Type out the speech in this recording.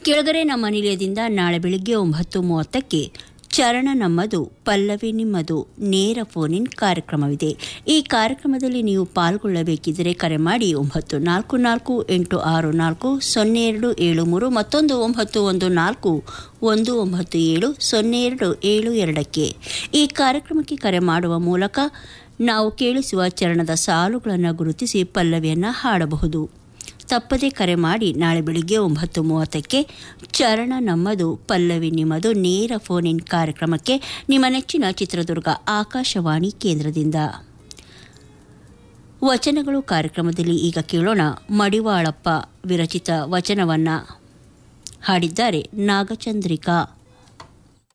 ಕೆಳಗರೆ ನಮ್ಮ ನಿಲಯದಿಂದ ನಾಳೆ ಬೆಳಿಗ್ಗೆ ಒಂಬತ್ತು ಮೂವತ್ತಕ್ಕೆ ಚರಣ ನಮ್ಮದು ಪಲ್ಲವಿ ನಿಮ್ಮದು ನೇರ ಫೋನ್ ಇನ್ ಕಾರ್ಯಕ್ರಮವಿದೆ ಈ ಕಾರ್ಯಕ್ರಮದಲ್ಲಿ ನೀವು ಪಾಲ್ಗೊಳ್ಳಬೇಕಿದ್ದರೆ ಕರೆ ಮಾಡಿ ಒಂಬತ್ತು ನಾಲ್ಕು ನಾಲ್ಕು ಎಂಟು ಆರು ನಾಲ್ಕು ಸೊನ್ನೆ ಎರಡು ಏಳು ಮೂರು ಮತ್ತೊಂದು ಒಂಬತ್ತು ಒಂದು ನಾಲ್ಕು ಒಂದು ಒಂಬತ್ತು ಏಳು ಸೊನ್ನೆ ಎರಡು ಏಳು ಎರಡಕ್ಕೆ ಈ ಕಾರ್ಯಕ್ರಮಕ್ಕೆ ಕರೆ ಮಾಡುವ ಮೂಲಕ ನಾವು ಕೇಳಿಸುವ ಚರಣದ ಸಾಲುಗಳನ್ನು ಗುರುತಿಸಿ ಪಲ್ಲವಿಯನ್ನು ಹಾಡಬಹುದು ತಪ್ಪದೇ ಕರೆ ಮಾಡಿ ನಾಳೆ ಬೆಳಿಗ್ಗೆ ಒಂಬತ್ತು ಮೂವತ್ತಕ್ಕೆ ಚರಣ ನಮ್ಮದು ಪಲ್ಲವಿ ನಿಮ್ಮದು ನೇರ ಫೋನ್ ಇನ್ ಕಾರ್ಯಕ್ರಮಕ್ಕೆ ನಿಮ್ಮ ನೆಚ್ಚಿನ ಚಿತ್ರದುರ್ಗ ಆಕಾಶವಾಣಿ ಕೇಂದ್ರದಿಂದ ವಚನಗಳು ಕಾರ್ಯಕ್ರಮದಲ್ಲಿ ಈಗ ಕೇಳೋಣ ಮಡಿವಾಳಪ್ಪ ವಿರಚಿತ ವಚನವನ್ನು ಹಾಡಿದ್ದಾರೆ ನಾಗಚಂದ್ರಿಕಾ